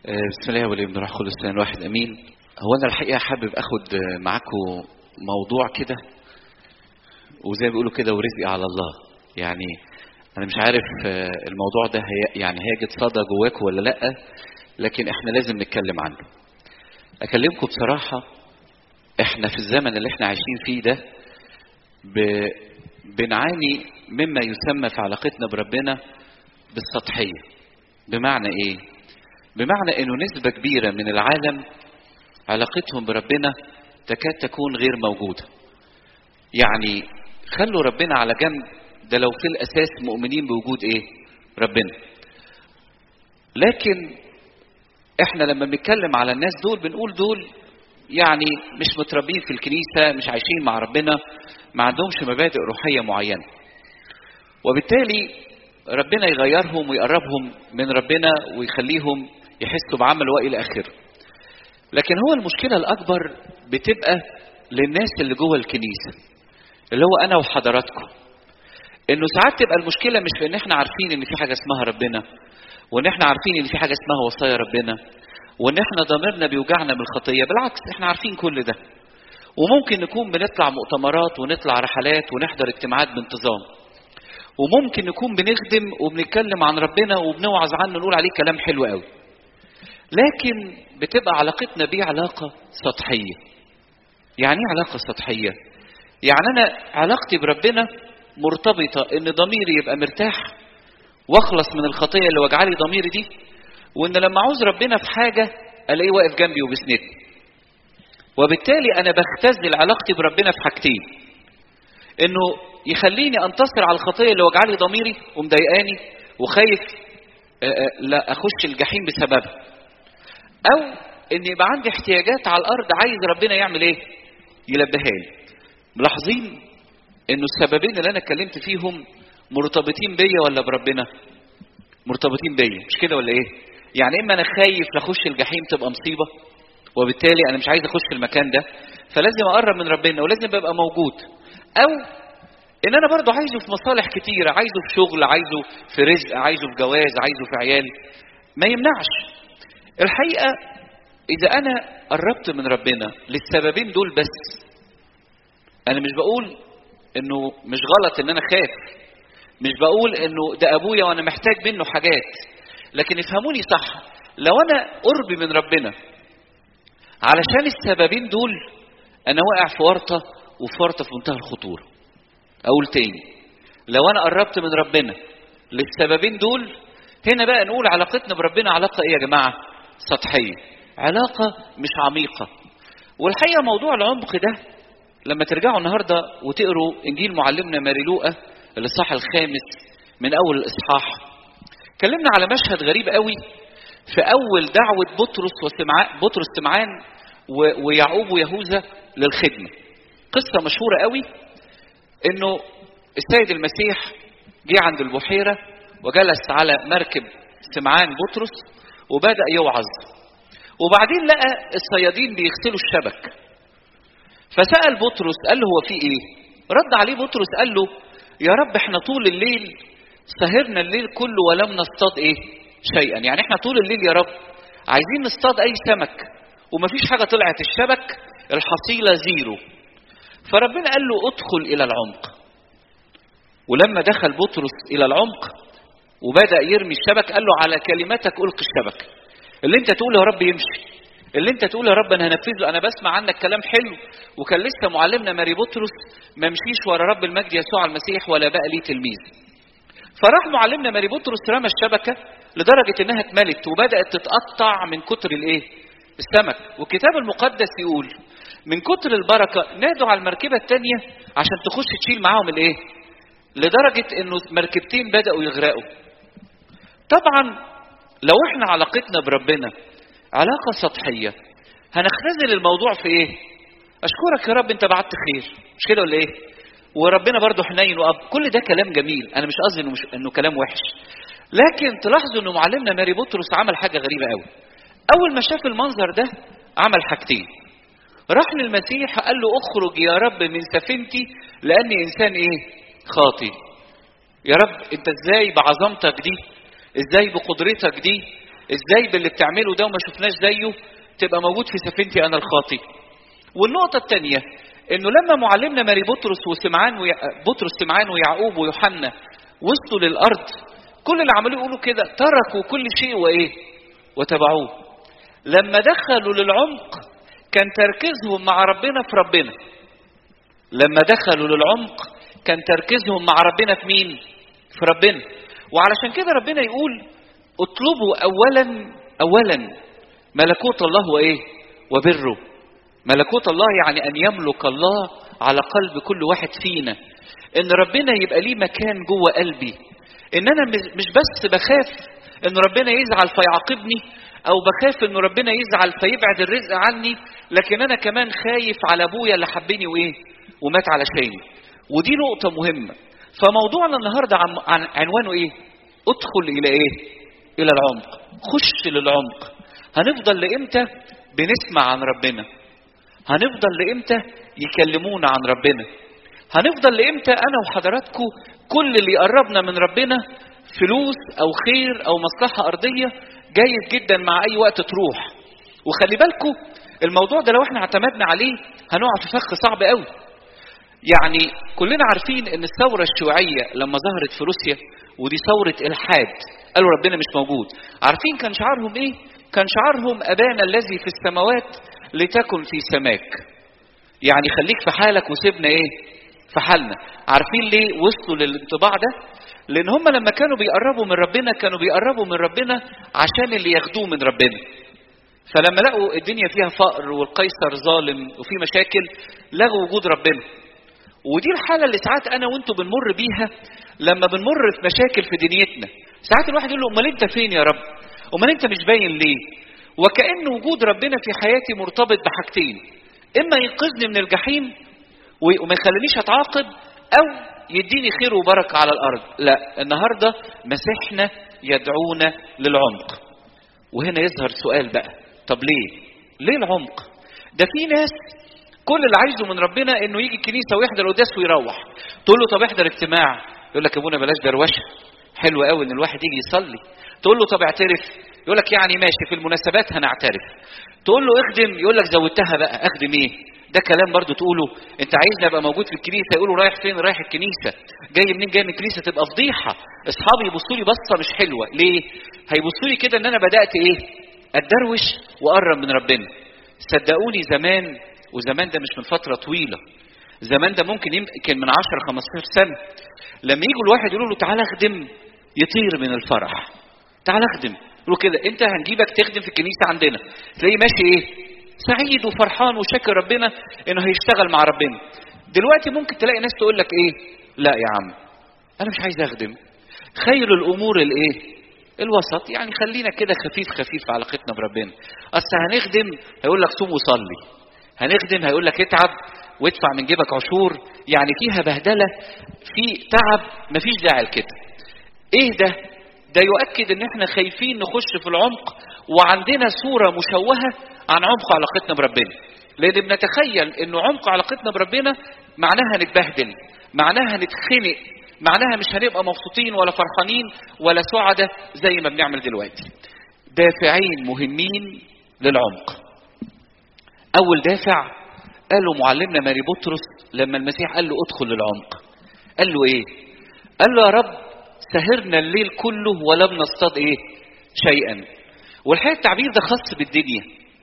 بسم الله والابن الروح القدس الان واحد امين هو انا الحقيقه حابب اخد معاكم موضوع كده وزي ما بيقولوا كده ورزقي على الله يعني انا مش عارف الموضوع ده هي يعني هيجد صدى جواكم ولا لا لكن احنا لازم نتكلم عنه اكلمكم بصراحه احنا في الزمن اللي احنا عايشين فيه ده ب... بنعاني مما يسمى في علاقتنا بربنا بالسطحيه بمعنى ايه بمعنى انه نسبه كبيره من العالم علاقتهم بربنا تكاد تكون غير موجوده يعني خلوا ربنا على جنب ده لو في الاساس مؤمنين بوجود ايه ربنا لكن احنا لما بنتكلم على الناس دول بنقول دول يعني مش متربين في الكنيسه مش عايشين مع ربنا ما عندهمش مبادئ روحيه معينه وبالتالي ربنا يغيرهم ويقربهم من ربنا ويخليهم يحسوا بعمل والى اخره لكن هو المشكله الاكبر بتبقى للناس اللي جوه الكنيسه اللي هو انا وحضراتكم انه ساعات تبقى المشكله مش في ان احنا عارفين ان في حاجه اسمها ربنا وان احنا عارفين ان في حاجه اسمها وصايا ربنا وان احنا ضميرنا بيوجعنا من الخطيه بالعكس احنا عارفين كل ده وممكن نكون بنطلع مؤتمرات ونطلع رحلات ونحضر اجتماعات بانتظام وممكن نكون بنخدم وبنتكلم عن ربنا وبنوعظ عنه نقول عليه كلام حلو قوي لكن بتبقى علاقتنا بيه علاقة سطحية يعني ايه علاقة سطحية يعني انا علاقتي بربنا مرتبطة ان ضميري يبقى مرتاح واخلص من الخطية اللي وجعلي ضميري دي وان لما عاوز ربنا في حاجة الاقيه واقف جنبي وبيسندني وبالتالي انا بختزل علاقتي بربنا في حاجتين انه يخليني انتصر على الخطيه اللي وجعلي ضميري ومضايقاني وخايف لا اخش الجحيم بسببها او ان يبقى عندي احتياجات على الارض عايز ربنا يعمل ايه يلبيها لي ملاحظين انه السببين اللي انا اتكلمت فيهم مرتبطين بيا ولا بربنا مرتبطين بيا مش كده ولا ايه يعني اما انا خايف لاخش الجحيم تبقى مصيبه وبالتالي انا مش عايز اخش المكان ده فلازم اقرب من ربنا ولازم ابقى موجود او ان انا برضو عايزه في مصالح كتيره عايزه في شغل عايزه في رزق عايزه في جواز عايزه في عيال ما يمنعش الحقيقه اذا انا قربت من ربنا للسببين دول بس انا مش بقول انه مش غلط ان انا خاف مش بقول انه ده ابويا وانا محتاج منه حاجات لكن افهموني صح لو انا قربي من ربنا علشان السببين دول انا واقع في ورطه وفي ورطه في منتهى الخطوره اقول تاني لو انا قربت من ربنا للسببين دول هنا بقى نقول علاقتنا بربنا علاقه ايه يا جماعه سطحيه علاقه مش عميقه والحقيقه موضوع العمق ده لما ترجعوا النهارده وتقروا انجيل معلمنا ماري لوقا الاصحاح الخامس من اول الاصحاح اتكلمنا على مشهد غريب قوي في اول دعوه بطرس وسمعان بطرس سمعان ويعقوب ويهوذا للخدمه قصه مشهوره قوي انه السيد المسيح جه عند البحيره وجلس على مركب سمعان بطرس وبدا يوعظ وبعدين لقى الصيادين بيغسلوا الشبك فسال بطرس قال له هو في ايه رد عليه بطرس قال له يا رب احنا طول الليل سهرنا الليل كله ولم نصطاد ايه شيئا يعني احنا طول الليل يا رب عايزين نصطاد اي سمك ومفيش حاجه طلعت الشبك الحصيله زيرو فربنا قال له ادخل الى العمق ولما دخل بطرس الى العمق وبدا يرمي الشبك قال له على كلمتك القي الشبك اللي انت تقوله يا رب يمشي اللي انت تقوله يا رب انا هنفذه انا بسمع عنك كلام حلو وكان لسه معلمنا ماري بطرس ما مشيش ورا رب المجد يسوع المسيح ولا بقى ليه تلميذ فراح معلمنا ماري بطرس رمى الشبكه لدرجه انها اتملت وبدات تتقطع من كتر الايه السمك والكتاب المقدس يقول من كتر البركه نادوا على المركبه الثانيه عشان تخش تشيل معاهم الايه لدرجه انه مركبتين بداوا يغرقوا طبعا لو احنا علاقتنا بربنا علاقه سطحيه هنختزل الموضوع في ايه اشكرك يا رب انت بعت خير مش كده ولا ايه وربنا برضه حنين واب كل ده كلام جميل انا مش قصدي انه مش انه كلام وحش لكن تلاحظوا انه معلمنا ماري بطرس عمل حاجه غريبه قوي اول ما شاف المنظر ده عمل حاجتين راح للمسيح قال له اخرج يا رب من سفينتي لاني انسان ايه خاطي يا رب انت ازاي بعظمتك دي ازاي بقدرتك دي ازاي باللي بتعمله ده وما شفناش زيه تبقى موجود في سفينتي انا الخاطي والنقطه الثانيه انه لما معلمنا ماري بطرس وسمعان ويع... بطرس سمعان ويعقوب ويوحنا وصلوا للارض كل اللي عملوه يقولوا كده تركوا كل شيء وايه وتبعوه لما دخلوا للعمق كان تركيزهم مع ربنا في ربنا لما دخلوا للعمق كان تركيزهم مع ربنا في مين في ربنا وعلشان كده ربنا يقول اطلبوا اولا اولا ملكوت الله وايه وبره ملكوت الله يعني ان يملك الله على قلب كل واحد فينا ان ربنا يبقى ليه مكان جوه قلبي ان انا مش بس بخاف ان ربنا يزعل فيعاقبني او بخاف ان ربنا يزعل فيبعد الرزق عني لكن انا كمان خايف على ابويا اللي حبني وايه ومات علشاني ودي نقطه مهمه فموضوعنا النهارده عن عن عنوانه ايه ادخل الى ايه الى العمق خش للعمق هنفضل لامتى بنسمع عن ربنا هنفضل لامتى يكلمونا عن ربنا هنفضل لامتى انا وحضراتكم كل اللي يقربنا من ربنا فلوس او خير او مصلحه ارضيه جيد جدا مع اي وقت تروح وخلي بالكم الموضوع ده لو احنا اعتمدنا عليه هنقع في فخ صعب قوي يعني كلنا عارفين ان الثورة الشيوعية لما ظهرت في روسيا ودي ثورة الحاد قالوا ربنا مش موجود عارفين كان شعارهم ايه كان شعارهم ابانا الذي في السماوات لتكن في سماك يعني خليك في حالك وسيبنا ايه في حالنا عارفين ليه وصلوا للانطباع ده لان هم لما كانوا بيقربوا من ربنا كانوا بيقربوا من ربنا عشان اللي ياخدوه من ربنا فلما لقوا الدنيا فيها فقر والقيصر ظالم وفي مشاكل لغوا وجود ربنا ودي الحالة اللي ساعات أنا وأنتوا بنمر بيها لما بنمر في مشاكل في دنيتنا ساعات الواحد يقول له أمال أنت فين يا رب أمال أنت مش باين ليه وكأن وجود ربنا في حياتي مرتبط بحاجتين إما ينقذني من الجحيم وما يخلينيش أتعاقب أو يديني خير وبركة على الأرض لا النهاردة مسيحنا يدعونا للعمق وهنا يظهر سؤال بقى طب ليه ليه العمق ده في ناس كل اللي عايزه من ربنا انه يجي الكنيسه ويحضر قداس ويروح تقول له طب احضر اجتماع يقول لك يا ابونا بلاش دروشه حلو قوي ان الواحد يجي يصلي تقول له طب اعترف يقول لك يعني ماشي في المناسبات هنعترف تقول له اخدم يقول لك زودتها بقى اخدم ايه ده كلام برضو تقوله انت عايزني ابقى موجود في الكنيسه يقولوا رايح فين رايح الكنيسه جاي منين جاي من الكنيسه تبقى فضيحه اصحابي يبصوا لي بصه مش حلوه ليه هيبصوا لي كده ان انا بدات ايه اتدروش واقرب من ربنا صدقوني زمان وزمان ده مش من فتره طويله زمان ده ممكن يمكن من 10 15 سنه لما يجوا الواحد يقولوا له تعالى اخدم يطير من الفرح تعالى اخدم يقولوا كده انت هنجيبك تخدم في الكنيسه عندنا تلاقيه ماشي ايه سعيد وفرحان وشاكر ربنا انه هيشتغل مع ربنا دلوقتي ممكن تلاقي ناس تقول لك ايه لا يا عم انا مش عايز اخدم خير الامور الايه الوسط يعني خلينا كده خفيف خفيف في علاقتنا بربنا اصل هنخدم هيقول لك صوم وصلي هنخدم هيقول لك اتعب وادفع من جيبك عشور يعني فيها بهدله في تعب مفيش داعي لكده ايه ده ده يؤكد ان احنا خايفين نخش في العمق وعندنا صوره مشوهه عن عمق علاقتنا بربنا لان بنتخيل انه عمق علاقتنا بربنا معناها نتبهدل معناها نتخنق معناها مش هنبقى مبسوطين ولا فرحانين ولا سعداء زي ما بنعمل دلوقتي دافعين مهمين للعمق اول دافع قاله معلمنا ماري بطرس لما المسيح قال له ادخل للعمق قال له ايه قال له يا رب سهرنا الليل كله ولم نصطاد ايه شيئا والحقيقه التعبير ده خاص بالدنيا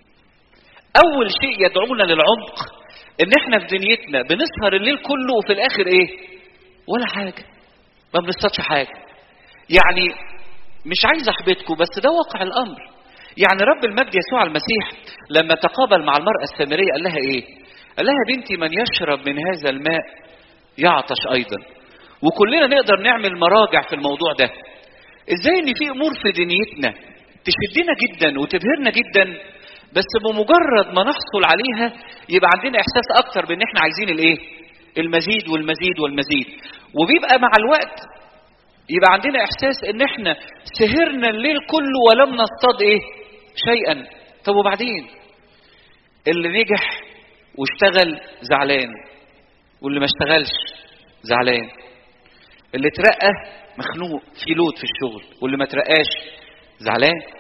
اول شيء يدعونا للعمق ان احنا في دنيتنا بنسهر الليل كله وفي الاخر ايه ولا حاجه ما بنصطادش حاجه يعني مش عايز احبطكم بس ده واقع الامر يعني رب المجد يسوع المسيح لما تقابل مع المرأة السامرية قال لها ايه قال لها بنتي من يشرب من هذا الماء يعطش ايضا وكلنا نقدر نعمل مراجع في الموضوع ده ازاي ان في امور في دنيتنا تشدنا جدا وتبهرنا جدا بس بمجرد ما نحصل عليها يبقى عندنا احساس اكتر بان احنا عايزين الايه المزيد والمزيد والمزيد وبيبقى مع الوقت يبقى عندنا احساس ان احنا سهرنا الليل كله ولم نصطاد ايه شيئا طب وبعدين اللي نجح واشتغل زعلان واللي ما اشتغلش زعلان اللي اترقى مخنوق في لود في الشغل واللي ما اترقاش زعلان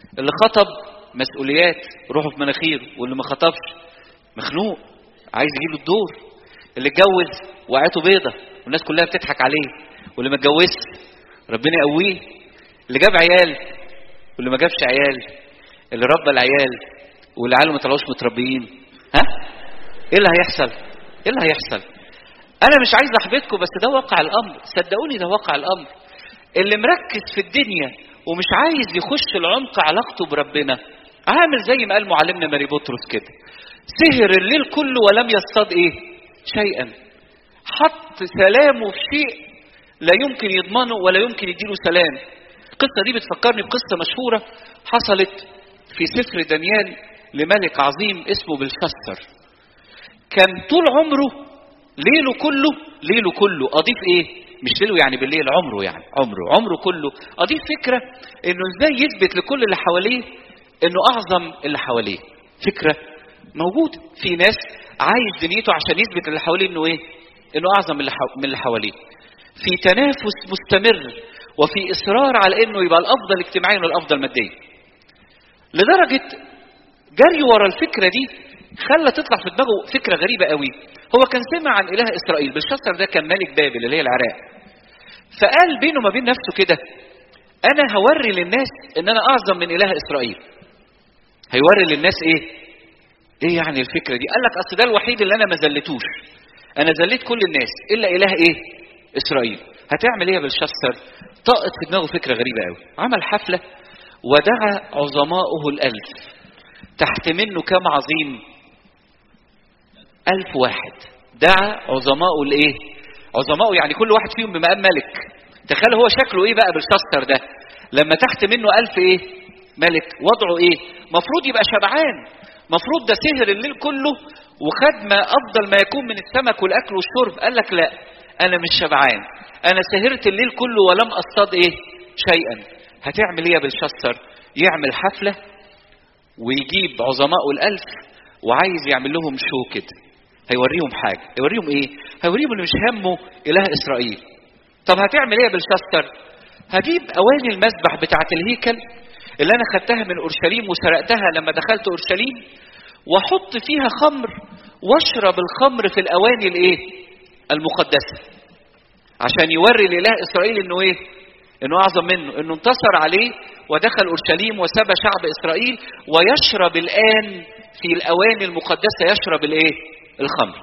اللي خطب مسؤوليات روحه في مناخيره واللي ما خطبش مخنوق عايز يجيله الدور اللي اتجوز وقعته بيضة والناس كلها بتضحك عليه واللي ما اتجوزش ربنا يقويه اللي جاب عيال واللي ما جابش عيال اللي ربى العيال واللي عياله ما طلعوش متربيين ها ايه اللي هيحصل ايه اللي هيحصل انا مش عايز احبطكم بس ده واقع الامر صدقوني ده واقع الامر اللي مركز في الدنيا ومش عايز يخش العمق علاقته بربنا عامل زي ما قال معلمنا ماري بطرس كده سهر الليل كله ولم يصطاد ايه شيئا حط سلامه في شيء لا يمكن يضمنه ولا يمكن يديله سلام القصة دي بتفكرني بقصة مشهورة حصلت في سفر دانيال لملك عظيم اسمه بلشستر كان طول عمره ليله كله ليله كله اضيف ايه مش ليله يعني بالليل عمره يعني عمره عمره كله اضيف فكره انه ازاي يثبت لكل اللي حواليه انه اعظم اللي حواليه فكره موجوده في ناس عايش دنيته عشان يثبت اللي حواليه انه ايه انه اعظم من اللي حو- من اللي حواليه في تنافس مستمر وفي اصرار على انه يبقى الافضل اجتماعيا والافضل ماديا لدرجه جري ورا الفكره دي خلى تطلع في دماغه فكره غريبه قوي هو كان سمع عن اله اسرائيل بلشسر ده كان ملك بابل اللي هي العراق فقال بينه وما بين نفسه كده انا هوري للناس ان انا اعظم من اله اسرائيل هيوري للناس ايه ايه يعني الفكره دي قال لك اصل ده الوحيد اللي انا ما ذلتوش انا ذليت كل الناس الا اله ايه اسرائيل هتعمل ايه يا بلشسر طاقت في دماغه فكره غريبه قوي عمل حفله ودعا عظماؤه الالف تحت منه كم عظيم ألف واحد دعا عظماؤه الايه عظماؤه يعني كل واحد فيهم بمقام ملك تخيل هو شكله ايه بقى بالشستر ده لما تحت منه ألف ايه ملك وضعه ايه مفروض يبقى شبعان مفروض ده سهر الليل كله وخد ما افضل ما يكون من السمك والاكل والشرب قال لك لا انا مش شبعان انا سهرت الليل كله ولم اصطاد ايه شيئا هتعمل ايه يا بالشستر يعمل حفله ويجيب عظماء الألف وعايز يعمل لهم شو كده هيوريهم حاجة هيوريهم ايه هيوريهم اللي مش همه إله إسرائيل طب هتعمل ايه يا بلشستر هجيب أواني المسبح بتاعة الهيكل اللي أنا خدتها من أورشليم وسرقتها لما دخلت أورشليم وأحط فيها خمر واشرب الخمر في الأواني الايه المقدسة عشان يوري لإله إسرائيل إنه ايه انه اعظم منه انه انتصر عليه ودخل اورشليم وسبى شعب اسرائيل ويشرب الان في الاواني المقدسه يشرب الايه الخمر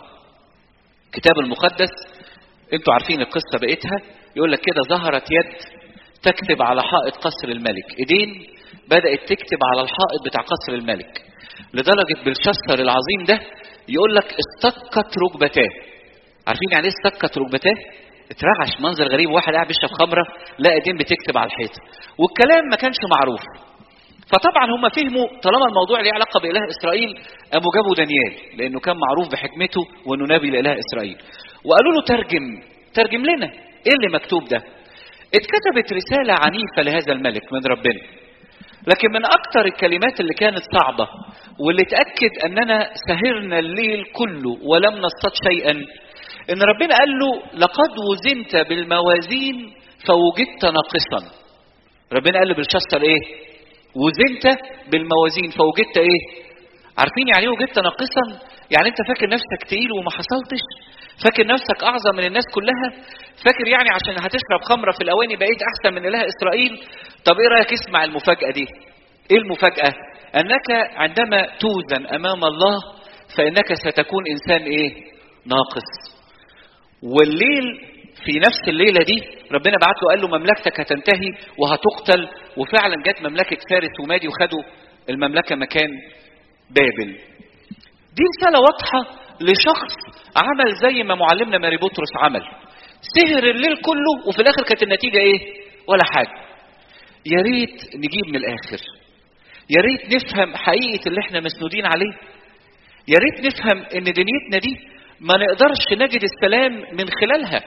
الكتاب المقدس انتوا عارفين القصه بقيتها يقول لك كده ظهرت يد تكتب على حائط قصر الملك ايدين بدات تكتب على الحائط بتاع قصر الملك لدرجه بلشسر العظيم ده يقول لك استقت ركبتاه عارفين يعني ايه استقت ركبتاه اترعش منظر غريب واحد قاعد بيشرب خمره لا ايدين بتكتب على الحيط والكلام ما كانش معروف فطبعا هم فهموا طالما الموضوع ليه علاقه باله اسرائيل قاموا جابوا دانيال لانه كان معروف بحكمته وانه نبي لاله اسرائيل وقالوا له ترجم ترجم لنا ايه اللي مكتوب ده اتكتبت رساله عنيفه لهذا الملك من ربنا لكن من اكتر الكلمات اللي كانت صعبه واللي تاكد اننا سهرنا الليل كله ولم نصطاد شيئا ان ربنا قال له لقد وزنت بالموازين فوجدت ناقصا ربنا قال له بالشستر ايه وزنت بالموازين فوجدت ايه عارفين يعني ايه وجدت ناقصا يعني انت فاكر نفسك تقيل وما حصلتش فاكر نفسك اعظم من الناس كلها فاكر يعني عشان هتشرب خمره في الاواني بقيت احسن من اله اسرائيل طب ايه رايك اسمع المفاجاه دي ايه المفاجاه انك عندما توزن امام الله فانك ستكون انسان ايه ناقص والليل في نفس الليلة دي ربنا بعت له قال له مملكتك هتنتهي وهتقتل وفعلا جت مملكة فارس ومادي وخدوا المملكة مكان بابل دي رسالة واضحة لشخص عمل زي ما معلمنا ماري بطرس عمل سهر الليل كله وفي الاخر كانت النتيجة ايه ولا حاجة يا ريت نجيب من الاخر يا ريت نفهم حقيقة اللي احنا مسنودين عليه يا ريت نفهم ان دنيتنا دي ما نقدرش نجد السلام من خلالها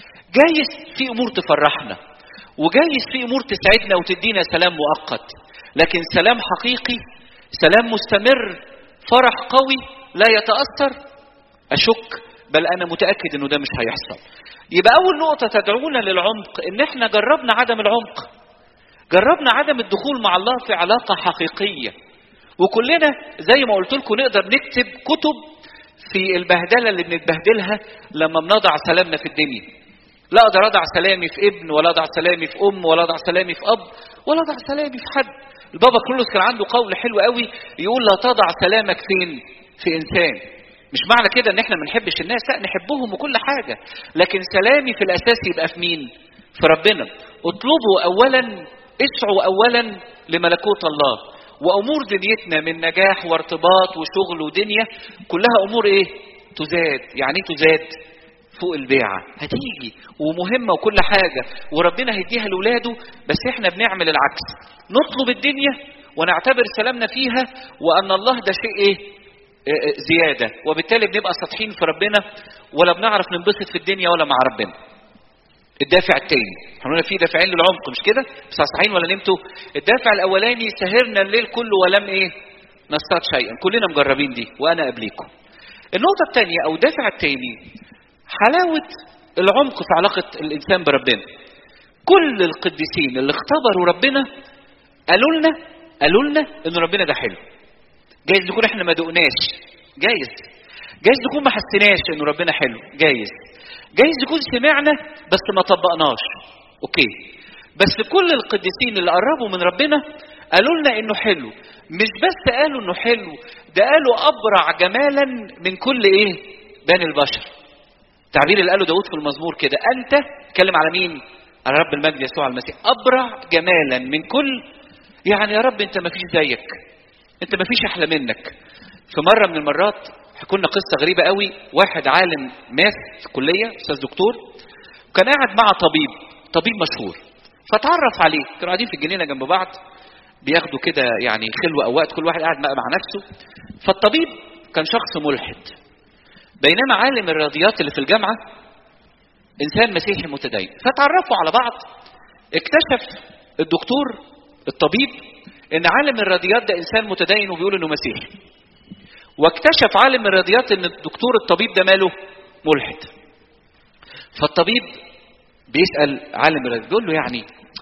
جايز في امور تفرحنا وجايز في امور تسعدنا وتدينا سلام مؤقت لكن سلام حقيقي سلام مستمر فرح قوي لا يتاثر اشك بل انا متاكد انه ده مش هيحصل يبقى اول نقطه تدعونا للعمق ان احنا جربنا عدم العمق جربنا عدم الدخول مع الله في علاقة حقيقية وكلنا زي ما قلت لكم نقدر نكتب كتب في البهدلة اللي بنتبهدلها لما بنضع سلامنا في الدنيا لا اقدر اضع سلامي في ابن ولا اضع سلامي في ام ولا اضع سلامي في اب ولا اضع سلامي في حد البابا كرولوس كان عنده قول حلو قوي يقول لا تضع سلامك فين في انسان مش معنى كده ان احنا ما نحبش الناس لا نحبهم وكل حاجه لكن سلامي في الاساس يبقى في مين في ربنا اطلبوا اولا اسعوا اولا لملكوت الله وامور دنيتنا من نجاح وارتباط وشغل ودنيا كلها امور ايه تزاد يعني ايه تزاد فوق البيعة هتيجي ومهمة وكل حاجة وربنا هيديها لولاده بس احنا بنعمل العكس نطلب الدنيا ونعتبر سلامنا فيها وأن الله ده شيء ايه اه اه زيادة وبالتالي بنبقى سطحين في ربنا ولا بنعرف ننبسط في الدنيا ولا مع ربنا الدافع التاني احنا قلنا في دافعين للعمق مش كده بس صحيحين ولا نمتوا الدافع الاولاني سهرنا الليل كله ولم ايه نصطاد شيئا كلنا مجربين دي وانا قبليكم النقطة الثانية او الدافع الثاني حلاوة العمق في علاقة الإنسان بربنا كل القديسين اللي اختبروا ربنا قالوا لنا قالوا لنا إن ربنا ده حلو جايز نكون احنا ما دقناش جايز جايز نكون ما حسيناش إن ربنا حلو جايز جايز نكون سمعنا بس ما طبقناش أوكي بس كل القديسين اللي قربوا من ربنا قالوا لنا إنه حلو مش بس قالوا إنه حلو ده قالوا أبرع جمالا من كل إيه بني البشر التعبير اللي قاله داود في المزمور كده انت اتكلم على مين على رب المجد يسوع المسيح ابرع جمالا من كل يعني يا رب انت ما فيش زيك انت ما فيش احلى منك في مره من المرات حكولنا قصه غريبه قوي واحد عالم ماس في الكليه استاذ دكتور وكان قاعد مع طبيب طبيب مشهور فتعرف عليه كانوا قاعدين في الجنينه جنب بعض بياخدوا كده يعني خلوه او وقت كل واحد قاعد مع نفسه فالطبيب كان شخص ملحد بينما عالم الرياضيات اللي في الجامعة إنسان مسيحي متدين فتعرفوا على بعض اكتشف الدكتور الطبيب إن عالم الرياضيات ده إنسان متدين وبيقول إنه مسيحي واكتشف عالم الرياضيات إن الدكتور الطبيب ده ماله ملحد فالطبيب بيسأل عالم الرياضيات بيقول له يعني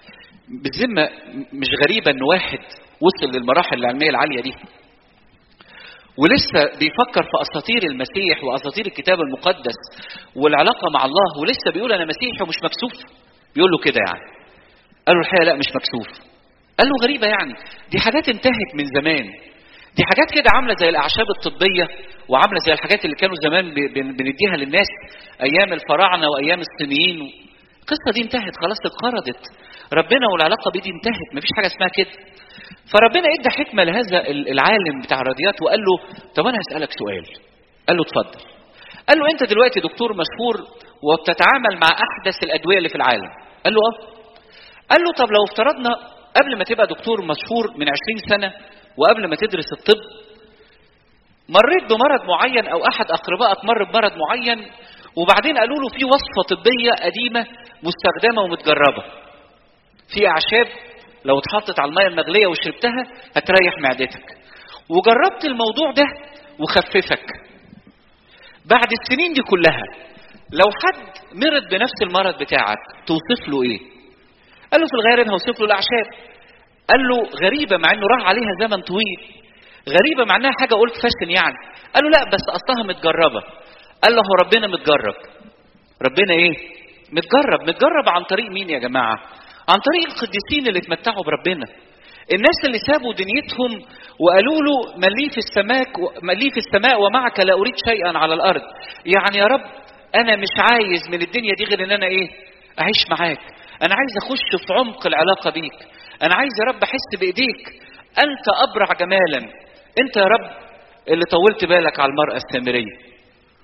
بالذمة مش غريبة إن واحد وصل للمراحل العلمية العالية دي ولسه بيفكر في اساطير المسيح واساطير الكتاب المقدس والعلاقه مع الله ولسه بيقول انا مسيحي ومش مكسوف بيقول له كده يعني قال له الحقيقه لا مش مكسوف قال له غريبه يعني دي حاجات انتهت من زمان دي حاجات كده عامله زي الاعشاب الطبيه وعامله زي الحاجات اللي كانوا زمان بنديها للناس ايام الفراعنه وايام الصينيين القصه دي انتهت خلاص اتقرضت ربنا والعلاقه بيه دي انتهت مفيش حاجه اسمها كده فربنا ادى حكمه لهذا العالم بتاع الرياضيات وقال له طب انا هسالك سؤال قال له اتفضل قال له انت دلوقتي دكتور مشهور وبتتعامل مع احدث الادويه اللي في العالم قال له اه قال له طب لو افترضنا قبل ما تبقى دكتور مشهور من 20 سنه وقبل ما تدرس الطب مريت بمرض معين او احد اقربائك مر بمرض معين وبعدين قالوا له في وصفه طبيه قديمه مستخدمه ومتجربه في اعشاب لو اتحطت على الميه المغليه وشربتها هتريح معدتك وجربت الموضوع ده وخففك بعد السنين دي كلها لو حد مرض بنفس المرض بتاعك توصف له ايه قال له في الغالب هوصف له الاعشاب قال له غريبه مع انه راح عليها زمن طويل غريبه مع انها حاجه قلت فاشن يعني قال له لا بس اصلها متجربه قال له هو ربنا متجرب ربنا ايه متجرب متجرب عن طريق مين يا جماعه عن طريق القديسين اللي اتمتعوا بربنا الناس اللي سابوا دنيتهم وقالوا له من لي في السماء من لي في السماء ومعك لا اريد شيئا على الارض يعني يا رب انا مش عايز من الدنيا دي غير ان انا ايه اعيش معاك انا عايز اخش في عمق العلاقه بيك انا عايز يا رب احس بايديك انت ابرع جمالا انت يا رب اللي طولت بالك على المراه السامريه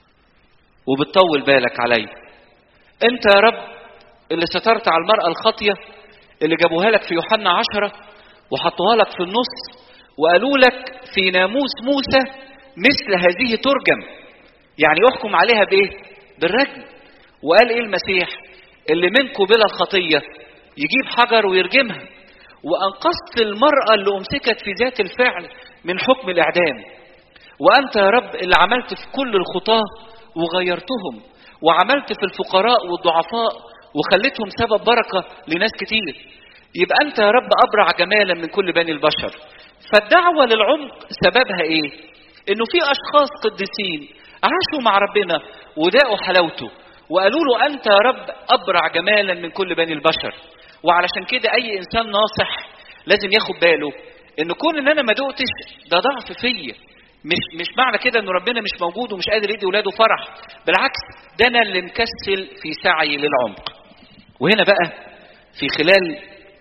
وبتطول بالك عليا انت يا رب اللي سترت على المرأة الخاطية اللي جابوها لك في يوحنا عشرة وحطوها لك في النص وقالوا لك في ناموس موسى مثل هذه ترجم يعني يحكم عليها بايه بالرجم وقال ايه المسيح اللي منكم بلا خطية يجيب حجر ويرجمها وانقذت المرأة اللي امسكت في ذات الفعل من حكم الاعدام وانت يا رب اللي عملت في كل الخطاة وغيرتهم وعملت في الفقراء والضعفاء وخليتهم سبب بركة لناس كتير يبقى انت يا رب ابرع جمالا من كل بني البشر فالدعوه للعمق سببها ايه انه في اشخاص قديسين عاشوا مع ربنا وداقوا حلاوته وقالوا له انت يا رب ابرع جمالا من كل بني البشر وعلشان كده اي انسان ناصح لازم ياخد باله ان كون ان انا ما دقتش ده ضعف فيا مش مش معنى كده ان ربنا مش موجود ومش قادر يدي ولاده فرح بالعكس ده انا اللي مكسل في سعي للعمق وهنا بقى في خلال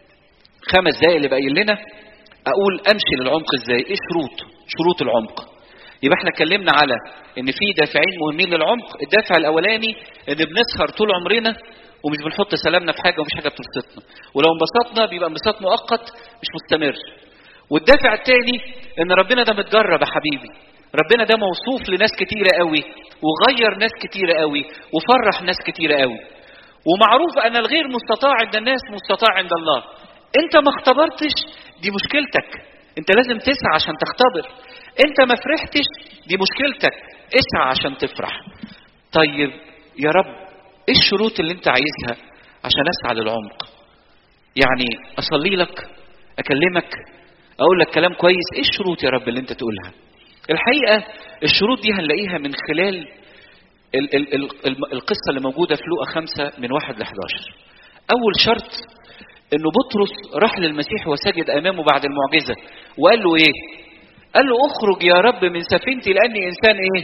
خمس دقائق اللي باقيين لنا اقول امشي للعمق ازاي ايه شروط شروط العمق يبقى احنا اتكلمنا على ان في دافعين مهمين للعمق الدافع الاولاني ان بنسهر طول عمرنا ومش بنحط سلامنا في حاجه ومش حاجه بتبسطنا ولو انبسطنا بيبقى انبساط مؤقت مش مستمر والدافع الثاني ان ربنا ده متجرب يا حبيبي ربنا ده موصوف لناس كتيرة قوي وغير ناس كتيرة قوي وفرح ناس كتيرة قوي ومعروف ان الغير مستطاع عند الناس مستطاع عند الله انت ما اختبرتش دي مشكلتك انت لازم تسعى عشان تختبر انت ما فرحتش دي مشكلتك اسعى عشان تفرح طيب يا رب ايه الشروط اللي انت عايزها عشان اسعى للعمق يعني اصلي لك اكلمك اقول لك كلام كويس ايه الشروط يا رب اللي انت تقولها الحقيقه الشروط دي هنلاقيها من خلال ال ال ال ال القصه اللي موجوده في لوقا خمسة من واحد ل 11 اول شرط انه بطرس راح للمسيح وسجد امامه بعد المعجزه وقال له ايه قال له اخرج يا رب من سفينتي لاني انسان ايه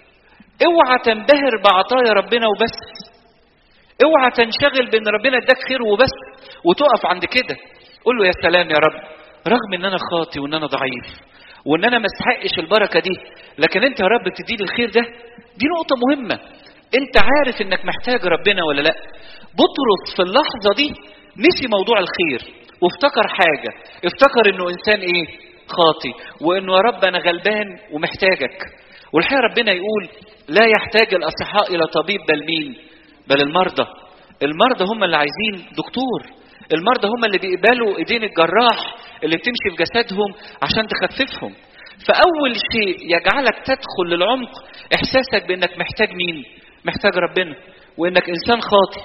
اوعى تنبهر بعطايا ربنا وبس اوعى تنشغل بان ربنا اداك خير وبس وتقف عند كده قول له يا سلام يا رب رغم ان انا خاطي وان انا ضعيف وان انا ما استحقش البركه دي لكن انت يا رب بتديني الخير ده دي نقطه مهمه انت عارف انك محتاج ربنا ولا لا بطرس في اللحظه دي نسي موضوع الخير وافتكر حاجه افتكر انه انسان ايه خاطي وانه يا رب انا غلبان ومحتاجك والحقيقه ربنا يقول لا يحتاج الاصحاء الى طبيب بل مين بل المرضى المرضى هم اللي عايزين دكتور المرضى هم اللي بيقبلوا ايدين الجراح اللي بتمشي في جسدهم عشان تخففهم فاول شيء يجعلك تدخل للعمق احساسك بانك محتاج مين محتاج ربنا وانك انسان خاطي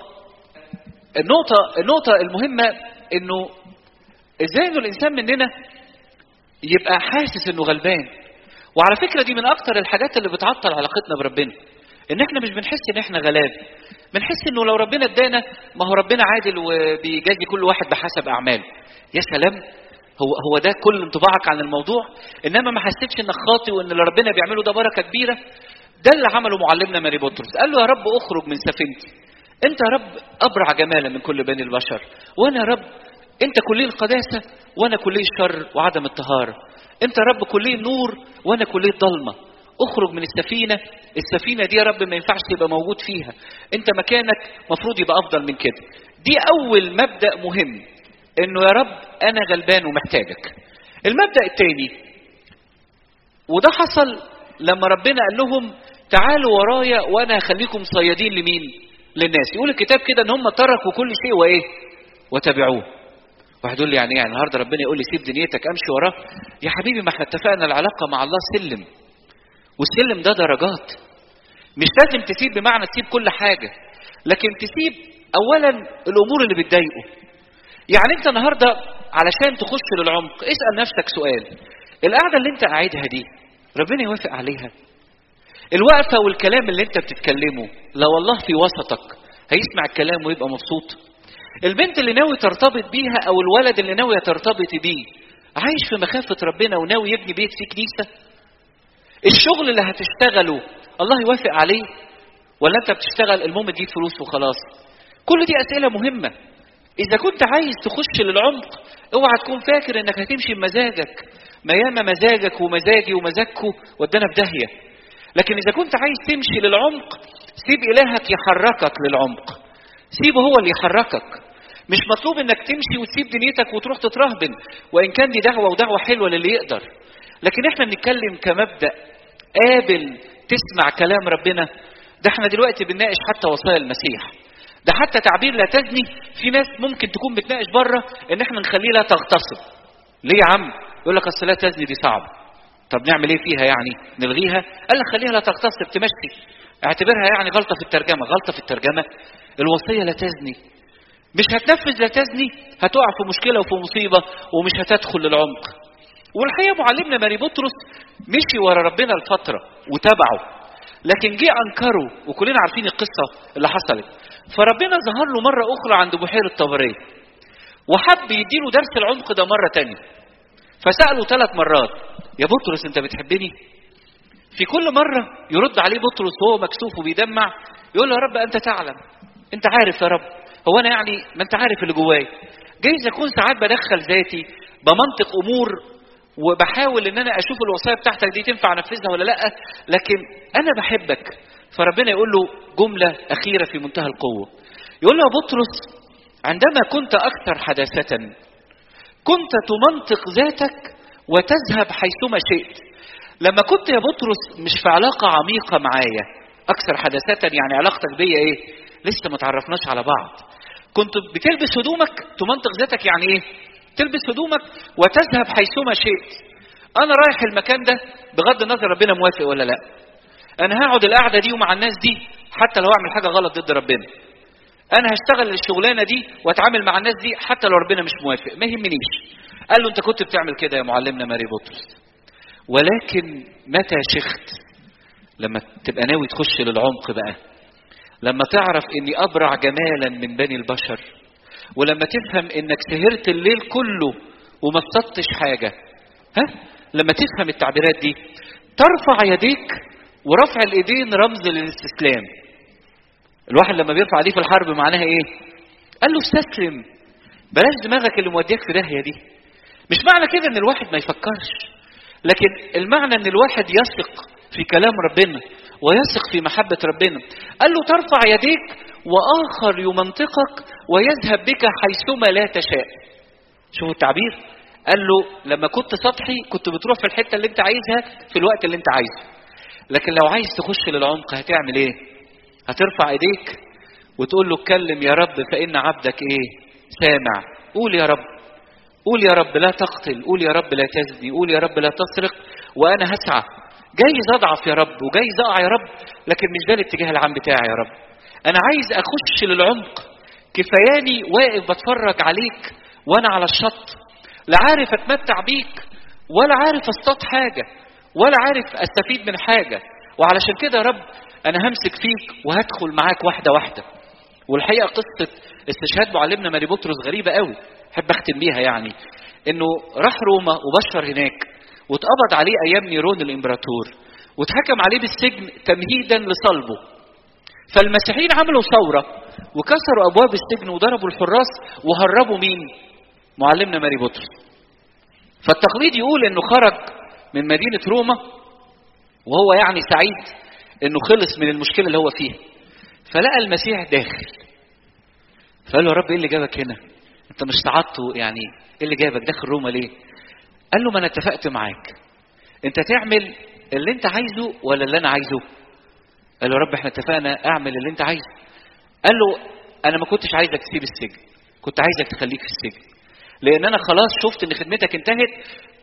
النقطه النقطه المهمه انه ازاي انه الانسان مننا يبقى حاسس انه غلبان وعلى فكره دي من اكتر الحاجات اللي بتعطل علاقتنا بربنا ان احنا مش بنحس ان احنا غلاب بنحس انه لو ربنا ادانا ما هو ربنا عادل وبيجازي كل واحد بحسب اعماله يا سلام هو هو ده كل انطباعك عن الموضوع انما ما حسيتش انك خاطي وان اللي ربنا بيعمله ده بركه كبيره ده اللي عمله معلمنا ماري بطرس قال له يا رب اخرج من سفينتي انت يا رب ابرع جمالا من كل بني البشر وانا يا رب انت كلي القداسه وانا كلي الشر وعدم الطهاره انت يا رب كلي النور وانا كلي الضلمه اخرج من السفينه السفينه دي يا رب ما ينفعش تبقى موجود فيها انت مكانك مفروض يبقى افضل من كده دي اول مبدا مهم انه يا رب انا غلبان ومحتاجك المبدا الثاني وده حصل لما ربنا قال لهم تعالوا ورايا وانا هخليكم صيادين لمين للناس يقول الكتاب كده ان هم تركوا كل شيء وايه وتبعوه واحد يقول لي يعني ايه النهارده ربنا يقول لي سيب دنيتك امشي وراه يا حبيبي ما احنا اتفقنا العلاقه مع الله سلم والسلم ده درجات مش لازم تسيب بمعنى تسيب كل حاجه لكن تسيب اولا الامور اللي بتضايقه يعني انت النهارده علشان تخش للعمق اسال نفسك سؤال القعده اللي انت قاعدها دي ربنا يوافق عليها الوقفه والكلام اللي انت بتتكلمه لو الله في وسطك هيسمع الكلام ويبقى مبسوط البنت اللي ناوي ترتبط بيها او الولد اللي ناوي ترتبط بيه عايش في مخافه ربنا وناوي يبني بيت فيه كنيسه الشغل اللي هتشتغله الله يوافق عليه ولا انت بتشتغل المهم تجيب فلوس وخلاص كل دي اسئله مهمه اذا كنت عايز تخش للعمق اوعى تكون فاكر انك هتمشي بمزاجك ما ياما مزاجك ومزاجي ومزاجكو ودانا في داهيه لكن اذا كنت عايز تمشي للعمق سيب الهك يحركك للعمق سيبه هو اللي يحركك مش مطلوب انك تمشي وتسيب دنيتك وتروح تترهبن وان كان دي دعوه ودعوه حلوه للي يقدر لكن احنا بنتكلم كمبدا قابل تسمع كلام ربنا ده احنا دلوقتي بنناقش حتى وصايا المسيح ده حتى تعبير لا تزني في ناس ممكن تكون بتناقش بره ان احنا نخليه لا تغتصب ليه يا عم يقول لك اصل لا تزني دي صعبه طب نعمل ايه فيها يعني نلغيها قال لك خليها لا تغتصب تمشي اعتبرها يعني غلطه في الترجمه غلطه في الترجمه الوصيه لا تزني مش هتنفذ لا تزني هتقع في مشكله وفي مصيبه ومش هتدخل للعمق والحقيقه معلمنا ماري بطرس مشي ورا ربنا الفتره وتبعه لكن جه انكره وكلنا عارفين القصه اللي حصلت فربنا ظهر له مره اخرى عند بحيره طبريه وحب يديله درس العمق ده مره تانية فساله ثلاث مرات يا بطرس انت بتحبني في كل مره يرد عليه بطرس وهو مكسوف وبيدمع يقول له يا رب انت تعلم انت عارف يا رب هو انا يعني ما انت عارف اللي جواي جايز اكون ساعات بدخل ذاتي بمنطق امور وبحاول ان انا اشوف الوصايا بتاعتك دي تنفع انفذها ولا لا لكن انا بحبك فربنا يقول له جمله اخيره في منتهى القوه يقول له يا بطرس عندما كنت اكثر حداثه كنت تمنطق ذاتك وتذهب حيثما شئت لما كنت يا بطرس مش في علاقه عميقه معايا اكثر حداثه يعني علاقتك بيا ايه لسه ما تعرفناش على بعض كنت بتلبس هدومك تمنطق ذاتك يعني ايه تلبس هدومك وتذهب حيثما شئت انا رايح المكان ده بغض النظر ربنا موافق ولا لا انا هقعد القعده دي ومع الناس دي حتى لو اعمل حاجه غلط ضد ربنا انا هشتغل الشغلانه دي واتعامل مع الناس دي حتى لو ربنا مش موافق ما يهمنيش قال له انت كنت بتعمل كده يا معلمنا ماري بطرس ولكن متى شخت لما تبقى ناوي تخش للعمق بقى لما تعرف اني ابرع جمالا من بني البشر ولما تفهم انك سهرت الليل كله وما اصطدتش حاجه ها لما تفهم التعبيرات دي ترفع يديك ورفع الايدين رمز للاستسلام الواحد لما بيرفع ايديه في الحرب معناها ايه قال له استسلم بلاش دماغك اللي موديك في داهيه دي مش معنى كده ان الواحد ما يفكرش لكن المعنى ان الواحد يثق في كلام ربنا ويثق في محبة ربنا قال له ترفع يديك وآخر يمنطقك ويذهب بك حيثما لا تشاء شوفوا التعبير قال له لما كنت سطحي كنت بتروح في الحتة اللي انت عايزها في الوقت اللي انت عايزه لكن لو عايز تخش للعمق هتعمل ايه هترفع ايديك وتقول له اتكلم يا رب فإن عبدك ايه سامع قول يا رب قول يا رب لا تقتل قول يا رب لا تزني قول يا رب لا تسرق وانا هسعى جايز اضعف يا رب وجايز اقع يا رب لكن مش ده الاتجاه العام بتاعي يا رب انا عايز اخش للعمق كفاياني واقف بتفرج عليك وانا على الشط لا عارف اتمتع بيك ولا عارف اصطاد حاجه ولا عارف استفيد من حاجه وعلشان كده يا رب انا همسك فيك وهدخل معاك واحده واحده والحقيقه قصه استشهاد معلمنا ماري بطرس غريبه قوي احب اختم بيها يعني انه راح روما وبشر هناك واتقبض عليه ايام نيرون الامبراطور واتحكم عليه بالسجن تمهيدا لصلبه فالمسيحيين عملوا ثوره وكسروا ابواب السجن وضربوا الحراس وهربوا مين معلمنا ماري بطرس فالتقليد يقول انه خرج من مدينه روما وهو يعني سعيد انه خلص من المشكله اللي هو فيها فلقى المسيح داخل فقال له يا رب ايه اللي جابك هنا انت مش صعدت يعني ايه اللي جابك داخل روما ليه قال له ما انا اتفقت معاك انت تعمل اللي انت عايزه ولا اللي انا عايزه قال له يا رب احنا اتفقنا اعمل اللي انت عايزه قال له انا ما كنتش عايزك تسيب السجن كنت عايزك تخليك في السجن لان انا خلاص شفت ان خدمتك انتهت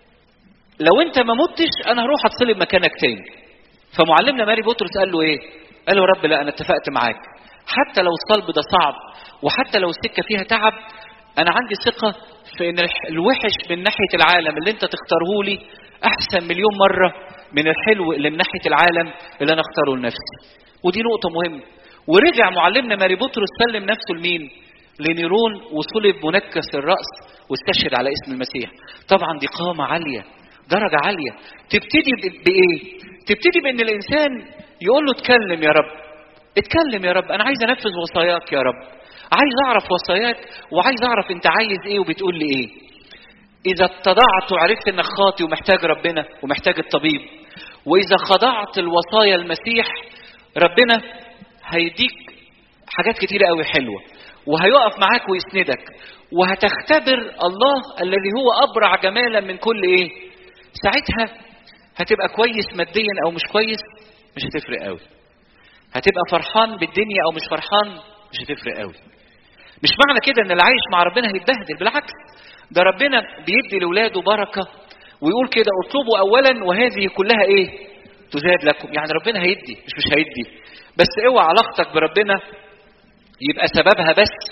لو انت ما متش انا هروح اتصلب مكانك تاني فمعلمنا ماري بطرس قال له ايه قال له يا رب لا انا اتفقت معاك حتى لو الصلب ده صعب وحتى لو السكه فيها تعب انا عندي ثقه في ان الوحش من ناحيه العالم اللي انت تختاره لي احسن مليون مره من الحلو اللي من ناحيه العالم اللي انا اختاره لنفسي ودي نقطه مهمه ورجع معلمنا ماري بطرس سلم نفسه لمين لنيرون وصلب منكس الراس واستشهد على اسم المسيح طبعا دي قامه عاليه درجه عاليه تبتدي بايه تبتدي بان الانسان يقول له اتكلم يا رب اتكلم يا رب انا عايز انفذ وصاياك يا رب عايز اعرف وصاياك وعايز اعرف انت عايز ايه وبتقول لي ايه اذا اتضعت وعرفت انك خاطي ومحتاج ربنا ومحتاج الطبيب واذا خضعت الوصايا المسيح ربنا هيديك حاجات كتيرة قوي حلوة وهيقف معاك ويسندك وهتختبر الله الذي هو أبرع جمالا من كل إيه ساعتها هتبقى كويس ماديا أو مش كويس مش هتفرق قوي هتبقى فرحان بالدنيا أو مش فرحان مش هتفرق قوي مش معنى كده ان اللي عايش مع ربنا هيتبهدل بالعكس ده ربنا بيدي لاولاده بركه ويقول كده اطلبوا اولا وهذه كلها ايه تزاد لكم يعني ربنا هيدي مش مش هيدي بس اوعى علاقتك بربنا يبقى سببها بس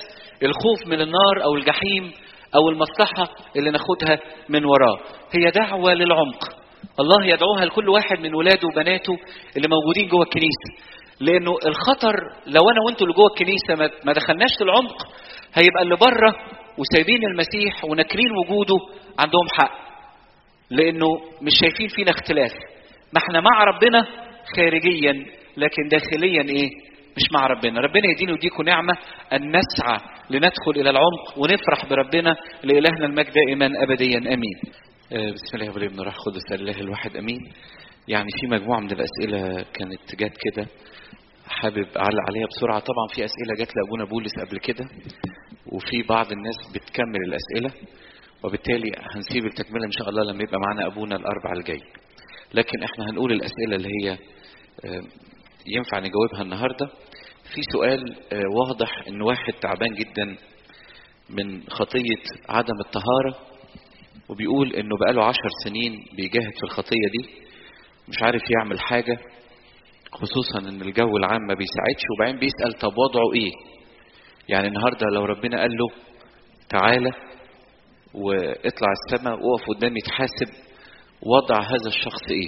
الخوف من النار او الجحيم او المصلحة اللي ناخدها من وراه هي دعوة للعمق الله يدعوها لكل واحد من ولاده وبناته اللي موجودين جوه الكنيسة لانه الخطر لو انا وانتوا اللي جوه الكنيسة ما دخلناش في العمق هيبقى اللي بره وسايبين المسيح وناكرين وجوده عندهم حق لانه مش شايفين فينا اختلاف ما احنا مع ربنا خارجيا لكن داخليا ايه مش مع ربنا ربنا يديني ويديكم نعمة أن نسعى لندخل إلى العمق ونفرح بربنا لإلهنا المجد دائما أبديا أمين بسم الله والابن الروح القدس الله الواحد أمين يعني في مجموعة من الأسئلة كانت جت كده حابب أعلق عليها بسرعة طبعا في أسئلة جت لأبونا بولس قبل كده وفي بعض الناس بتكمل الأسئلة وبالتالي هنسيب التكملة إن شاء الله لما يبقى معانا أبونا الأربع الجاي لكن احنا هنقول الأسئلة اللي هي ينفع نجاوبها النهاردة في سؤال واضح ان واحد تعبان جدا من خطية عدم الطهارة وبيقول انه بقاله عشر سنين بيجاهد في الخطية دي مش عارف يعمل حاجة خصوصا ان الجو العام ما بيساعدش وبعدين بيسأل طب وضعه ايه يعني النهاردة لو ربنا قال له تعالى واطلع السماء وقف قدامي تحاسب وضع هذا الشخص ايه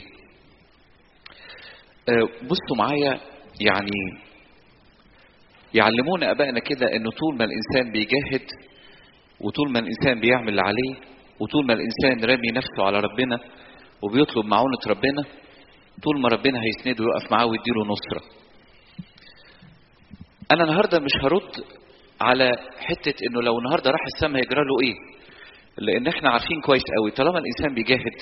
بصوا معايا يعني يعلمونا ابائنا كده انه طول ما الانسان بيجاهد وطول ما الانسان بيعمل اللي عليه وطول ما الانسان رامي نفسه على ربنا وبيطلب معونة ربنا طول ما ربنا هيسنده ويقف معاه ويديله نصرة انا النهاردة مش هرد على حتة انه لو النهاردة راح السماء هيجرى له ايه لان احنا عارفين كويس قوي طالما الانسان بيجاهد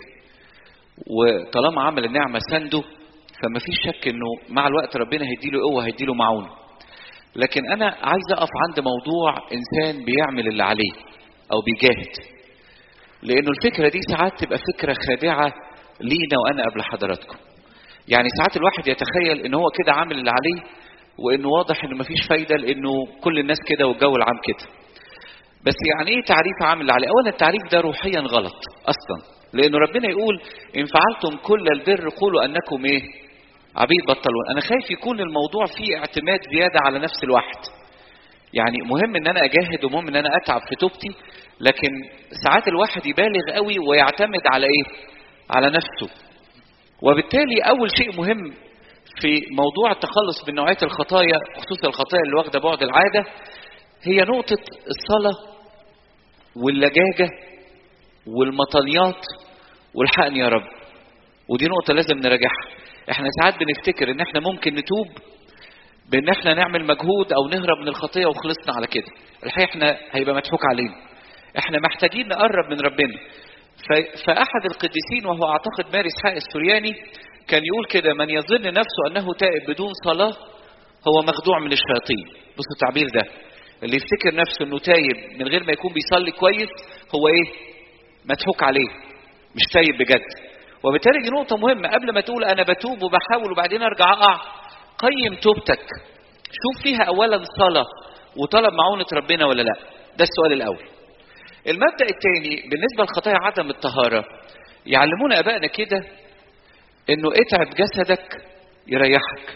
وطالما عمل النعمة سنده فما فيش شك انه مع الوقت ربنا هيديله قوه هيديله معونه لكن انا عايز اقف عند موضوع انسان بيعمل اللي عليه او بيجاهد لانه الفكره دي ساعات تبقى فكره خادعه لينا وانا قبل حضراتكم يعني ساعات الواحد يتخيل ان هو كده عامل اللي عليه وانه واضح انه مفيش فايده لانه كل الناس كده والجو العام كده بس يعني ايه تعريف عامل اللي عليه اولا التعريف ده روحيا غلط اصلا لانه ربنا يقول ان فعلتم كل البر قولوا انكم ايه عبيد بطلون انا خايف يكون الموضوع فيه اعتماد زياده على نفس الواحد يعني مهم ان انا اجاهد ومهم ان انا اتعب في توبتي لكن ساعات الواحد يبالغ قوي ويعتمد على ايه على نفسه وبالتالي اول شيء مهم في موضوع التخلص من نوعيه الخطايا خصوصا الخطايا اللي واخده بعد العاده هي نقطه الصلاه واللجاجه والمطنيات والحقن يا رب ودي نقطه لازم نراجعها احنا ساعات بنفتكر ان احنا ممكن نتوب بان احنا نعمل مجهود او نهرب من الخطيه وخلصنا على كده الحقيقه احنا هيبقى مضحوك علينا احنا محتاجين نقرب من ربنا فاحد القديسين وهو اعتقد ماري اسحاق السورياني كان يقول كده من يظن نفسه انه تائب بدون صلاه هو مخدوع من الشياطين بص التعبير ده اللي يفتكر نفسه انه تايب من غير ما يكون بيصلي كويس هو ايه مضحوك عليه مش تايب بجد وبالتالي دي نقطة مهمة قبل ما تقول أنا بتوب وبحاول وبعدين أرجع أقع قيم توبتك شوف فيها أولا صلاة وطلب معونة ربنا ولا لا ده السؤال الأول المبدأ الثاني بالنسبة لخطايا عدم الطهارة يعلمونا أبائنا كده إنه اتعب جسدك يريحك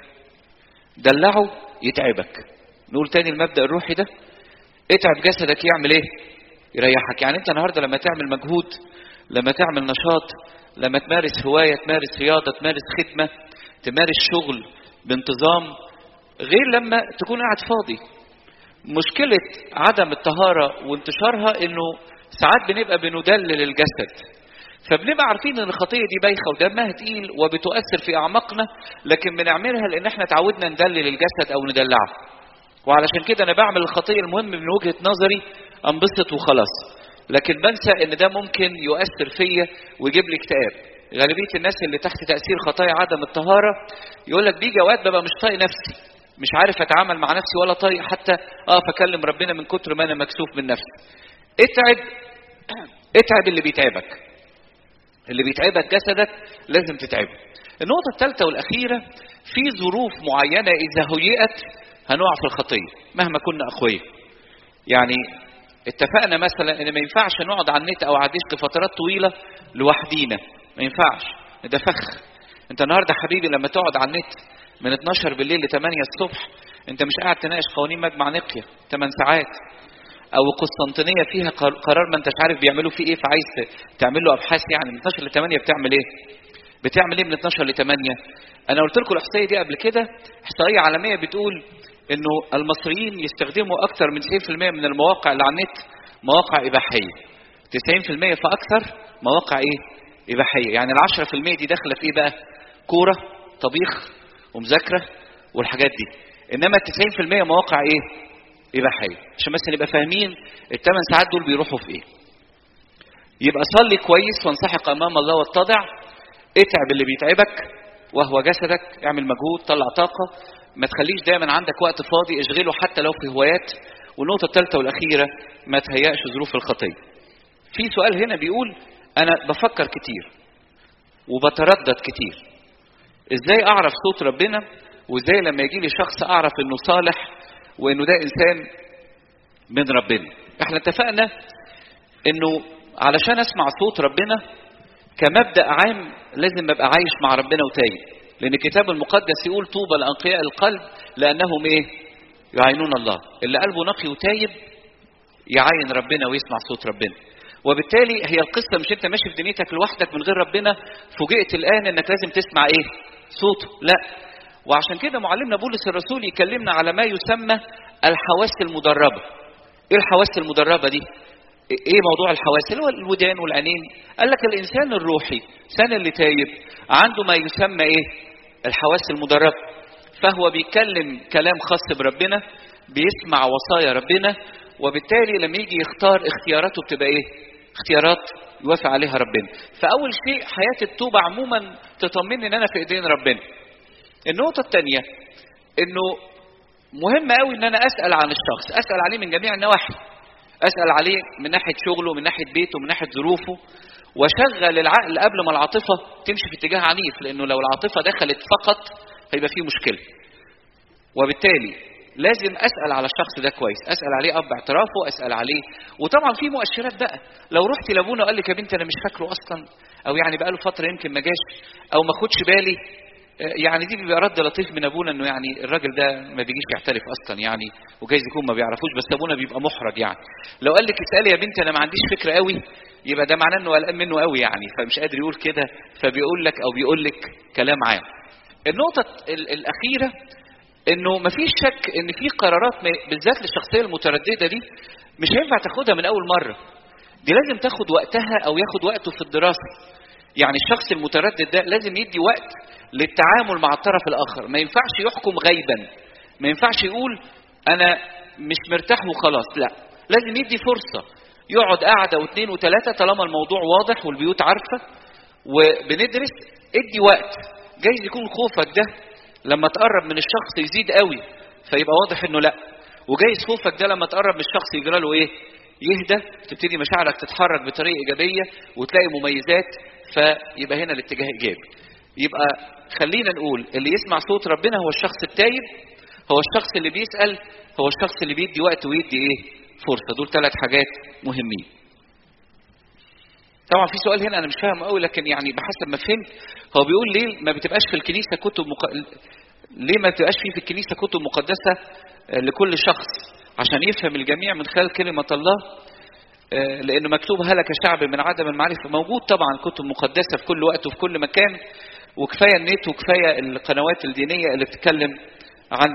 دلعه يتعبك نقول تاني المبدأ الروحي ده اتعب جسدك يعمل ايه يريحك يعني انت النهارده لما تعمل مجهود لما تعمل نشاط لما تمارس هواية تمارس رياضة تمارس خدمة تمارس شغل بانتظام غير لما تكون قاعد فاضي مشكلة عدم الطهارة وانتشارها انه ساعات بنبقى بندلل الجسد فبنبقى عارفين ان الخطية دي بايخة ودمها تقيل وبتؤثر في اعماقنا لكن بنعملها لان احنا تعودنا ندلل الجسد او ندلعه وعلشان كده انا بعمل الخطية المهم من وجهة نظري انبسط وخلاص لكن بنسى ان ده ممكن يؤثر فيا ويجيب لي اكتئاب غالبيه الناس اللي تحت تاثير خطايا عدم الطهاره يقول لك بيجي اوقات ببقى مش طايق نفسي مش عارف اتعامل مع نفسي ولا طايق حتى اقف اكلم ربنا من كتر ما انا مكسوف من نفسي اتعب اتعب اللي بيتعبك اللي بيتعبك جسدك لازم تتعبه النقطه الثالثه والاخيره في ظروف معينه اذا هيئت هنقع في الخطيه مهما كنا اقوياء يعني اتفقنا مثلا ان ما ينفعش نقعد على النت او على الديسك فترات طويله لوحدينا ما ينفعش ده فخ انت النهارده حبيبي لما تقعد على النت من 12 بالليل ل 8 الصبح انت مش قاعد تناقش قوانين مجمع نقيه 8 ساعات او قسطنطينيه فيها قرار ما انتش عارف بيعملوا فيه ايه فعايز تعمل له ابحاث يعني من 12 ل 8 بتعمل ايه بتعمل ايه من 12 ل 8 انا قلت لكم الاحصائيه دي قبل كده احصائيه عالميه بتقول انه المصريين يستخدموا اكثر من 90% من المواقع اللي على النت مواقع اباحيه 90% فاكثر مواقع ايه اباحيه يعني ال 10% دي داخله في ايه بقى كوره طبيخ ومذاكره والحاجات دي انما ال 90% مواقع ايه اباحيه عشان بس نبقى فاهمين الثمان ساعات دول بيروحوا في ايه يبقى صلي كويس وانسحق امام الله واتضع اتعب اللي بيتعبك وهو جسدك اعمل مجهود طلع طاقه ما تخليش دايما عندك وقت فاضي اشغله حتى لو في هوايات والنقطه الثالثه والاخيره ما تهيأش ظروف الخطيه في سؤال هنا بيقول انا بفكر كتير وبتردد كتير ازاي اعرف صوت ربنا وازاي لما يجي لي شخص اعرف انه صالح وانه ده انسان من ربنا احنا اتفقنا انه علشان اسمع صوت ربنا كمبدا عام لازم ابقى عايش مع ربنا وتايب لان الكتاب المقدس يقول طوبى لانقياء القلب لانهم ايه يعينون الله اللي قلبه نقي وتايب يعاين ربنا ويسمع صوت ربنا وبالتالي هي القصة مش انت ماشي في دنيتك لوحدك من غير ربنا فوجئت الآن انك لازم تسمع ايه صوته لا وعشان كده معلمنا بولس الرسول يكلمنا على ما يسمى الحواس المدربة ايه الحواس المدربة دي ايه موضوع الحواس اللي هو الودان والعينين قال لك الانسان الروحي الانسان اللي تايب عنده ما يسمى ايه الحواس المدربة فهو بيتكلم كلام خاص بربنا بيسمع وصايا ربنا وبالتالي لما يجي يختار اختياراته بتبقى ايه اختيارات يوافق عليها ربنا فاول شيء حياه التوبه عموما تطمني ان انا في ايدين ربنا النقطه الثانيه انه مهم قوي ان انا اسال عن الشخص اسال عليه من جميع النواحي اسال عليه من ناحيه شغله من ناحيه بيته من ناحيه ظروفه واشغل العقل قبل ما العاطفه تمشي في اتجاه عنيف لانه لو العاطفه دخلت فقط هيبقى فيه مشكله وبالتالي لازم اسال على الشخص ده كويس اسال عليه اب اعترافه اسال عليه وطبعا في مؤشرات بقى لو رحت لابونا وقال لك يا بنتي انا مش فاكره اصلا او يعني بقى له فتره يمكن ما جاش او ما خدش بالي يعني دي بيبقى رد لطيف من ابونا انه يعني الراجل ده ما بيجيش يعترف اصلا يعني وجايز يكون ما بيعرفوش بس ابونا بيبقى محرج يعني لو قال لك اسالي يا بنتي انا ما عنديش فكره قوي يبقى ده معناه انه قلقان منه قوي يعني فمش قادر يقول كده فبيقول لك او بيقول لك كلام عام النقطه الاخيره انه مفيش شك ان في قرارات بالذات للشخصيه المتردده دي مش هينفع تاخدها من اول مره دي لازم تاخد وقتها او ياخد وقته في الدراسه يعني الشخص المتردد ده لازم يدي وقت للتعامل مع الطرف الاخر ما ينفعش يحكم غيبا ما ينفعش يقول انا مش مرتاح وخلاص لا لازم يدي فرصه يقعد قعده واثنين وثلاثه طالما الموضوع واضح والبيوت عارفه وبندرس ادي وقت جايز يكون خوفك ده لما تقرب من الشخص يزيد قوي فيبقى واضح انه لا وجايز خوفك ده لما تقرب من الشخص يجرى له ايه يهدى تبتدي مشاعرك تتحرك بطريقه ايجابيه وتلاقي مميزات فيبقى هنا الاتجاه ايجابي يبقى خلينا نقول اللي يسمع صوت ربنا هو الشخص التايب هو الشخص اللي بيسال هو الشخص اللي بيدي وقت ويدي ايه فرصه دول ثلاث حاجات مهمين طبعا في سؤال هنا انا مش فاهم قوي لكن يعني بحسب ما فهمت هو بيقول ليه ما بتبقاش في الكنيسه كتب مق... ليه ما بتبقاش في في الكنيسه كتب مقدسه لكل شخص عشان يفهم الجميع من خلال كلمه الله لانه مكتوب هلك شعب من عدم المعرفه موجود طبعا كتب مقدسه في كل وقت وفي كل مكان وكفايه النت وكفايه القنوات الدينيه اللي بتتكلم عن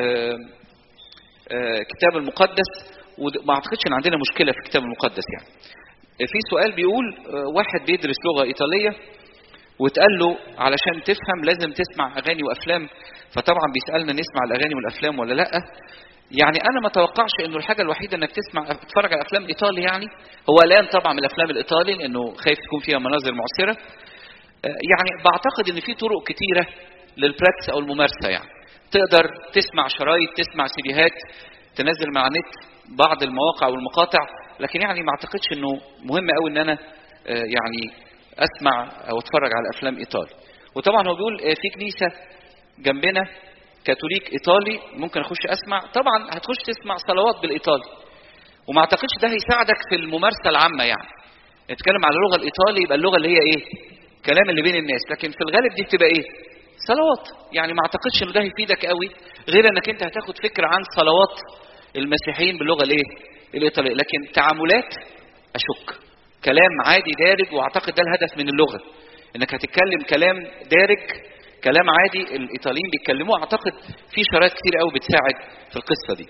الكتاب المقدس وما اعتقدش ان عندنا مشكله في الكتاب المقدس يعني في سؤال بيقول واحد بيدرس لغه ايطاليه واتقال له علشان تفهم لازم تسمع اغاني وافلام فطبعا بيسالنا نسمع الاغاني والافلام ولا لا يعني انا ما اتوقعش انه الحاجه الوحيده انك تسمع تتفرج على افلام ايطالي يعني هو الان طبعا من الافلام الايطالي لانه خايف تكون فيها مناظر معسره يعني بعتقد ان في طرق كتيره للبراكتس او الممارسه يعني تقدر تسمع شرايط تسمع سيديهات تنزل مع نت بعض المواقع والمقاطع لكن يعني ما اعتقدش انه مهم قوي ان انا يعني اسمع او اتفرج على افلام ايطالي وطبعا هو بيقول في كنيسه جنبنا كاثوليك ايطالي ممكن اخش اسمع طبعا هتخش تسمع صلوات بالايطالي وما اعتقدش ده هيساعدك في الممارسه العامه يعني نتكلم على اللغه الايطالي يبقى اللغه اللي هي ايه كلام اللي بين الناس لكن في الغالب دي بتبقى ايه صلوات يعني ما اعتقدش ان ده هيفيدك قوي غير انك انت هتاخد فكره عن صلوات المسيحيين باللغه الايه الايطاليه لكن تعاملات اشك كلام عادي دارج واعتقد ده الهدف من اللغه انك هتتكلم كلام دارج كلام عادي الايطاليين بيتكلموه اعتقد في شرايط كتير قوي بتساعد في القصه دي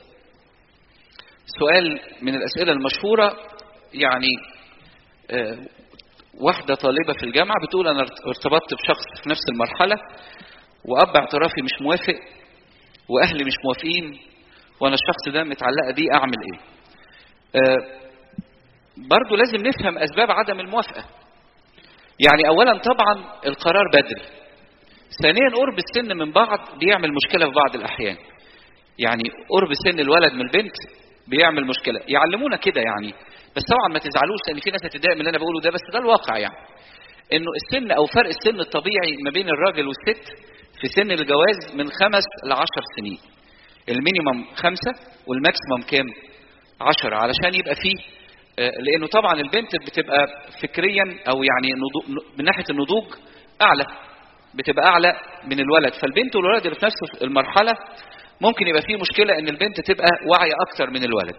سؤال من الاسئله المشهوره يعني آه واحده طالبه في الجامعه بتقول انا ارتبطت بشخص في نفس المرحله واب اعترافي مش موافق واهلي مش موافقين وانا الشخص ده متعلقه بيه اعمل ايه آه برضو لازم نفهم اسباب عدم الموافقه يعني اولا طبعا القرار بدري ثانيا قرب السن من بعض بيعمل مشكله في بعض الاحيان يعني قرب سن الولد من البنت بيعمل مشكله يعلمونا كده يعني بس طبعا ما تزعلوش لان في ناس هتتضايق من اللي انا بقوله ده بس ده الواقع يعني انه السن او فرق السن الطبيعي ما بين الراجل والست في سن الجواز من خمس لعشر سنين المينيمم خمسة والماكسيمم كام عشرة علشان يبقى فيه لانه طبعا البنت بتبقى فكريا او يعني من ناحيه النضوج اعلى بتبقى اعلى من الولد فالبنت والولد اللي في نفس المرحله ممكن يبقى فيه مشكله ان البنت تبقى واعيه اكتر من الولد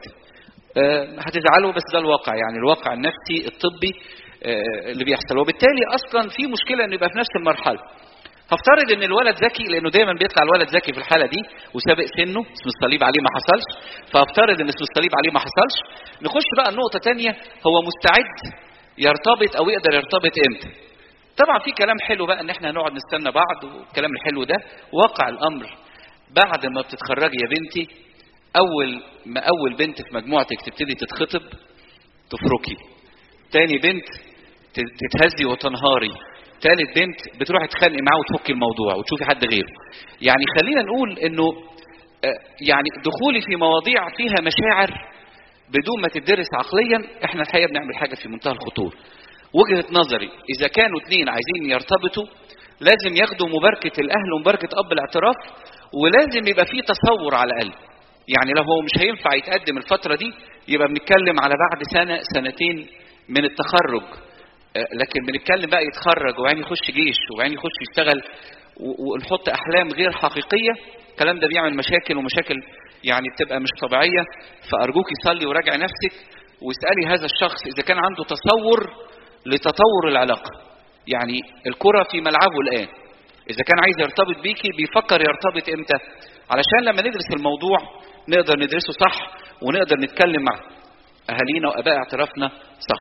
هتزعلوا بس ده الواقع يعني الواقع النفسي الطبي اللي بيحصل وبالتالي اصلا في مشكله انه يبقى في نفس المرحله هفترض ان الولد ذكي لانه دايما بيطلع الولد ذكي في الحاله دي وسابق سنه اسم الصليب عليه ما حصلش فافترض ان اسم الصليب عليه ما حصلش نخش بقى النقطه تانية هو مستعد يرتبط او يقدر يرتبط امتى طبعا في كلام حلو بقى ان احنا هنقعد نستنى بعض والكلام الحلو ده واقع الامر بعد ما بتتخرجي يا بنتي اول ما اول بنت في مجموعتك تبتدي تتخطب تفركي تاني بنت تتهزي وتنهاري ثالث بنت بتروح تتخانقي معاه وتفكي الموضوع وتشوفي حد غيره يعني خلينا نقول انه يعني دخولي في مواضيع فيها مشاعر بدون ما تدرس عقليا احنا الحقيقه بنعمل حاجه في منتهى الخطوره وجهه نظري اذا كانوا اثنين عايزين يرتبطوا لازم ياخدوا مباركه الاهل ومباركه اب الاعتراف ولازم يبقى في تصور على الاقل يعني لو هو مش هينفع يتقدم الفتره دي يبقى بنتكلم على بعد سنه سنتين من التخرج لكن بنتكلم بقى يتخرج وبعدين يخش جيش وبعدين يخش يشتغل ونحط احلام غير حقيقيه الكلام ده بيعمل مشاكل ومشاكل يعني بتبقى مش طبيعيه فارجوك صلي وراجعي نفسك واسالي هذا الشخص اذا كان عنده تصور لتطور العلاقه يعني الكره في ملعبه الان اذا كان عايز يرتبط بيكي بيفكر يرتبط امتى علشان لما ندرس الموضوع نقدر ندرسه صح ونقدر نتكلم مع اهالينا واباء اعترافنا صح